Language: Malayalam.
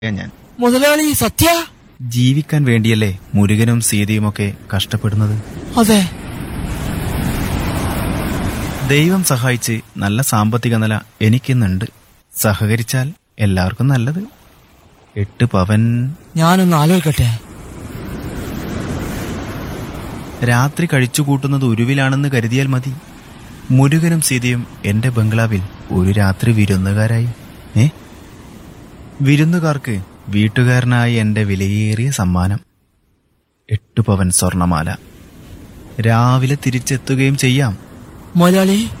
ഞാൻ മുതലാളി സത്യ ജീവിക്കാൻ വേണ്ടിയല്ലേ മുരുകനും സീതയുമൊക്കെ കഷ്ടപ്പെടുന്നത് അതെ ദൈവം സഹായിച്ച് നല്ല സാമ്പത്തിക നില എനിക്കിന്നുണ്ട് സഹകരിച്ചാൽ എല്ലാവർക്കും നല്ലത് എട്ട് പവൻ ഞാനൊന്ന് ആലോചിക്കട്ടെ രാത്രി കഴിച്ചു കൂട്ടുന്നത് ഉരുവിലാണെന്ന് കരുതിയാൽ മതി മുരുകനും സീതയും എന്റെ ബംഗ്ലാവിൽ ഒരു രാത്രി വിരുന്നുകാരായി ഏ വിരുന്നുകാർക്ക് വീട്ടുകാരനായി എന്റെ വിലയേറിയ സമ്മാനം എട്ടു പവൻ സ്വർണമാല രാവിലെ തിരിച്ചെത്തുകയും ചെയ്യാം മുതലാളി